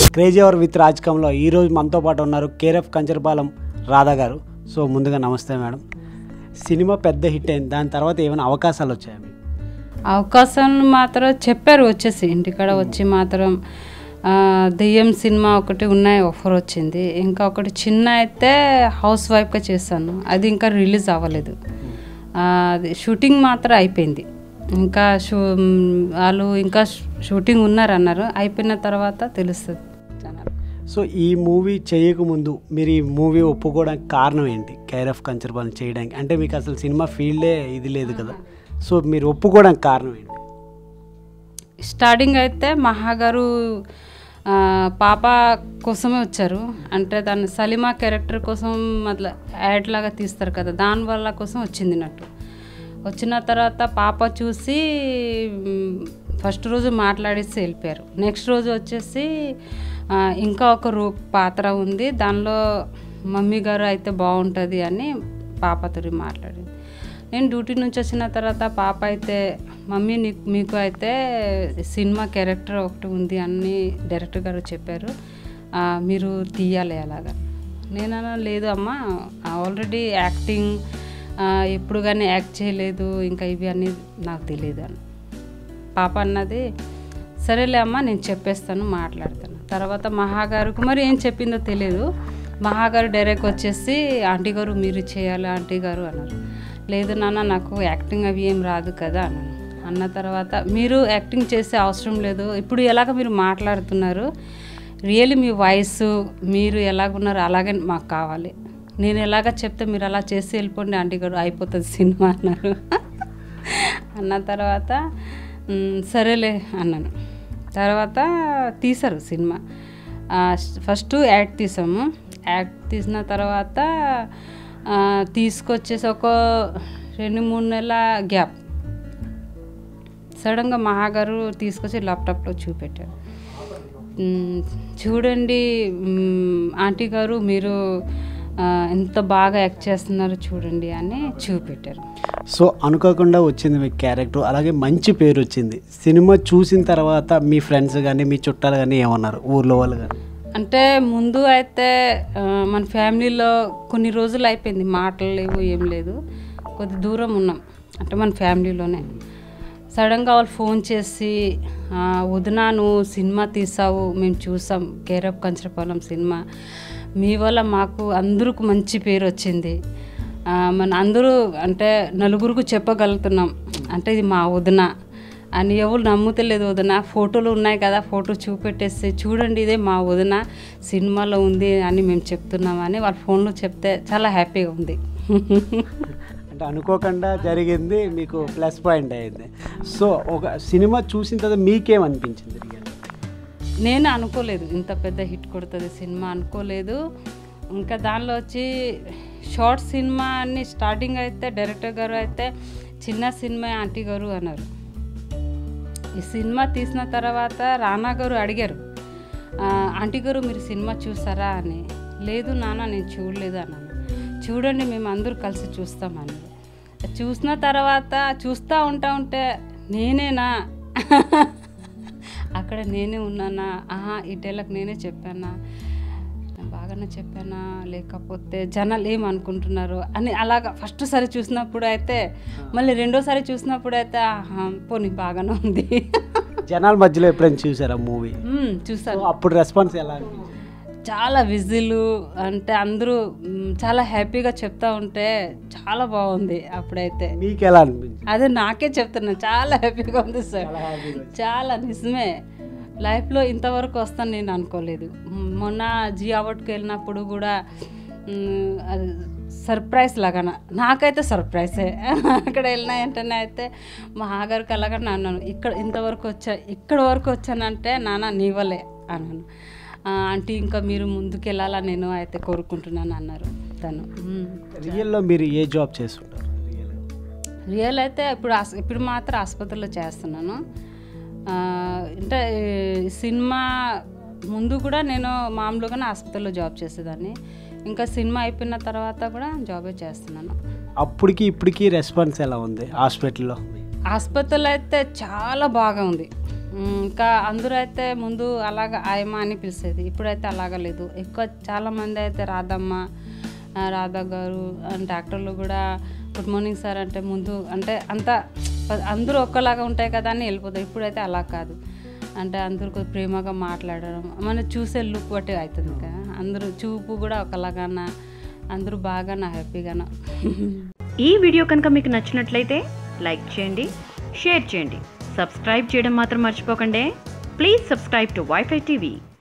Crazy hour with రాజకంలో ఈరోజు మనతో పాటు ఉన్నారు కేరఫ్ కంచరపాలెం రాధా గారు సో ముందుగా నమస్తే మేడం సినిమా పెద్ద హిట్ అయింది దాని తర్వాత ఏమైనా అవకాశాలు వచ్చాయా మీకు అవకాశాలు మాత్రం చెప్పారు వచ్చేసి ఇంటికాడ వచ్చి మాత్రం ఆ, దెయ్యం సినిమా ఒకటి ఉన్నాయి ఆఫర్ వచ్చింది ఇంకా ఒకటి చిన్న అయితే హౌస్ వైఫ్గా చేశాను అది ఇంకా రిలీజ్ అవ్వలేదు ఆ, అది షూటింగ్ మాత్రం అయిపోయింది ఇంకా షూ వాళ్ళు ఇంకా షూటింగ్ ఉన్నారు అన్నారు అయిపోయిన తర్వాత తెలుస్తుంది జనాలు. సో ఈ మూవీ చేయకముందు మీరు ఈ మూవీ ఒప్పుకోవడానికి కారణం ఏంటి కేరఫ్ కంచరపాలెం చేయడానికి అంటే మీకు అసలు సినిమా ఫీల్డే ఇది లేదు కదా సో మీరు ఒప్పుకోవడానికి కారణం ఏంటి స్టార్టింగ్ అయితే మహాగారు ఆ, పాప కోసమే వచ్చారు అంటే దాన్ని సలీమా క్యారెక్టర్ కోసం అట్లా యాడ్ లాగా తీస్తారు కదా దాని వల్ల కోసం వచ్చింది నట్టు వచ్చిన తర్వాత పాప చూసి మ్, ఫస్ట్ రోజు మాట్లాడేసి వెళ్ళిపోయారు నెక్స్ట్ రోజు వచ్చేసి ఆ, ఇంకా ఒక రూ పాత్ర ఉంది దానిలో మమ్మీ గారు అయితే బాగుంటుంది అని పాపతో మాట్లాడింది నేను డ్యూటీ నుంచి వచ్చిన తర్వాత పాప అయితే మమ్మీ నీకు మీకు అయితే సినిమా క్యారెక్టర్ ఒకటి ఉంది అని డైరెక్టర్ గారు చెప్పారు ఆ, మీరు తీయాలి అలాగా నేను అన్నా, లేదు అమ్మ ఆల్రెడీ యాక్టింగ్ ఆ, ఎప్పుడు కానీ యాక్ట్ చేయలేదు ఇంకా ఇవి అన్నీ నాకు తెలియదు అని పాప అన్నది సరేలే అమ్మ నేను చెప్పేస్తాను మాట్లాడతాను తర్వాత మహాగారికి మరి ఏం చెప్పిందో తెలియదు మహాగారు డైరెక్ట్ వచ్చేసి ఆంటీ గారు మీరు చేయాలి ఆంటీ గారు అన్నారు లేదు నాన్న నాకు యాక్టింగ్ అవి ఏం రాదు కదా అన్నాను అన్న తర్వాత మీరు యాక్టింగ్ చేసే అవసరం లేదు ఇప్పుడు ఎలాగ మీరు మాట్లాడుతున్నారు రియల్లీ మీ వాయిస్ మీరు ఎలాగున్నారో అలాగే మాకు కావాలి నేను ఎలాగ చెప్తే మీరు అలా చేసి వెళ్ళిపోండి ఆంటీ గారు అయిపోతుంది సినిమా అన్నారు అన్న తర్వాత "మ్, సరేలే అన్నాను తర్వాత తీశారు సినిమా ఆ, ఫస్ట్ యాడ్ తీసాము యాడ్ తీసిన తర్వాత ఆ, తీసుకొచ్చేసి ఒక రెండు మూడు నెలల గ్యాప్ సడన్గా మహాగారు తీసుకొచ్చి ల్యాప్టాప్లో చూపెట్టారు మ్, చూడండి మ్, ఆంటీ గారు మీరు ఆ, ఎంత బాగా యాక్ట్ చేస్తున్నారు చూడండి అని చూపెట్టారు సో అనుకోకుండా వచ్చింది మీ క్యారెక్టర్ అలాగే మంచి పేరు వచ్చింది సినిమా చూసిన తర్వాత మీ ఫ్రెండ్స్ కానీ మీ చుట్టాలు కానీ ఏమన్నారు ఊర్లో వాళ్ళు కానీ అంటే ముందు అయితే ఆ, మన ఫ్యామిలీలో కొన్ని రోజులు అయిపోయింది మాటలు లేవు ఏం లేదు కొద్ది దూరం ఉన్నాం అంటే మన ఫ్యామిలీలోనే సడన్గా వాళ్ళు ఫోన్ చేసి "ఆ, వదినా నువ్వు సినిమా తీసావు మేము చూసాం కేరప్ కంచరపాలెం సినిమా మీ వల్ల మాకు అందరికి మంచి పేరు వచ్చింది ఆ, మన అందరూ అంటే నలుగురికి చెప్పగలుగుతున్నాం అంటే ఇది మా వదిన అని ఎవరు నమ్ముతలేదు వదిన ఫోటోలు ఉన్నాయి కదా ఫోటో చూపెట్టేసి చూడండి ఇదే మా వదిన సినిమాలో ఉంది అని మేము చెప్తున్నామని వాళ్ళ ఫోన్లో చెప్తే చాలా హ్యాపీగా ఉంది అంటే అనుకోకుండా జరిగింది మీకు ప్లస్ పాయింట్ అయింది సో ఒక సినిమా చూసిన తర్వాత మీకేమనిపించింది రియల్ నేను అనుకోలేదు ఇంత పెద్ద హిట్ కొడుతుంది సినిమా అనుకోలేదు ఇంకా దానిలో వచ్చి షార్ట్ సినిమా అని స్టార్టింగ్ అయితే డైరెక్టర్ గారు అయితే చిన్న సినిమా ఆంటీ గారు అన్నారు ఈ సినిమా తీసిన తర్వాత రానా గారు అడిగారు "ఆ, ఆంటీ గారు మీరు సినిమా చూసారా అని లేదు నాన్న నేను చూడలేదు అన్నాను చూడండి మేము అందరూ కలిసి చూస్తామని చూసిన తర్వాత చూస్తూ ఉంటా ఉంటే నేనేనా అక్కడ నేనే ఉన్నానా ఆహా ఈ డైలాగ్ నేనే చెప్పానా బాగానే చెప్పానా లేకపోతే జనాలు ఏమనుకుంటున్నారు అని అలాగా ఫస్ట్ సారి చూసినప్పుడు అయితే మళ్ళీ రెండోసారి చూసినప్పుడు అయితే ఆహా, పోనీ బాగానే ఉంది జనాల మధ్యలో ఎప్పుడైనా చూసారా మూవీ మ్మ్, చూసాను అప్పుడు రెస్పాన్స్ ఎలా అనిపించింది చాలా విజిలు అంటే అందరూ మ్, చాలా హ్యాపీగా చెప్తా ఉంటే చాలా బాగుంది అప్పుడైతే మీకు ఎలా అనిపించింది అదే నాకే చెప్తున్నా చాలా హ్యాపీగా ఉంది సార్ చాలా నిజమే లైఫ్లో ఇంతవరకు వస్తాను నేను అనుకోలేదు మ్, మొన్న జీ అవార్డ్కి వెళ్ళినప్పుడు కూడా మ్, అది సర్ప్రైజ్ లాగా నాకైతే సర్ప్రైజే అక్కడ వెళ్ళిన వెంటనే అయితే మా ఆగారికి అలాగా అన్నాను ఇక్కడ ఇంతవరకు వచ్చా ఇక్కడ వరకు వచ్చానంటే నాన్న నీ వల్లే అన్నాను "ఆ, ఆంటీ ఇంకా మీరు ముందుకు వెళ్ళాలా నేను అయితే కోరుకుంటున్నాను అన్నారు తను మ్. రియల్లో మీరు ఏ జాబ్ చేస్తుంటారు రియల్ రియల్ అయితే ఇప్పుడు ఆస్- ఇప్పుడు మాత్రం ఆసుపత్రిలో చేస్తున్నాను ఆ, అంటే ఈ సినిమా ముందు కూడా నేను మామూలుగానే ఆసుపత్రిలో జాబ్ చేసేదాన్ని ఇంకా సినిమా అయిపోయిన తర్వాత కూడా జాబే చేస్తున్నాను అప్పటికి ఇప్పటికి రెస్పాన్స్ ఎలా ఉంది హాస్పిటల్లో ఆసుపత్రిలో అయితే చాలా బాగా ఉంది మ్, ఇంకా అందరూ అయితే ముందు అలాగ ఆయమ్మ అని పిలిచేది ఇప్పుడైతే అలాగ లేదు ఎక్కువ చాలా మంది అయితే రాధమ్మ ఆ, రాధా గారు అండ్ డాక్టర్లు కూడా గుడ్ మార్నింగ్ సార్ అంటే ముందు అంటే అంత అందరూ ఒక్కలాగా ఉంటాయి కదా అని వెళ్ళిపోతారు ఇప్పుడైతే అలా కాదు అంటే అందరూ కొద్ది ప్రేమగా మాట్లాడడం మన చూసే లుక్ బట్టి అవుతుంది కదా అందరూ చూపు కూడా ఒకలాగాన అందరూ బాగా నా హ్యాపీగాన ఈ వీడియో కనుక మీకు నచ్చినట్లయితే లైక్ చేయండి షేర్ చేయండి సబ్స్క్రైబ్ చేయడం మాత్రం మర్చిపోకండి please subscribe to WiFi TV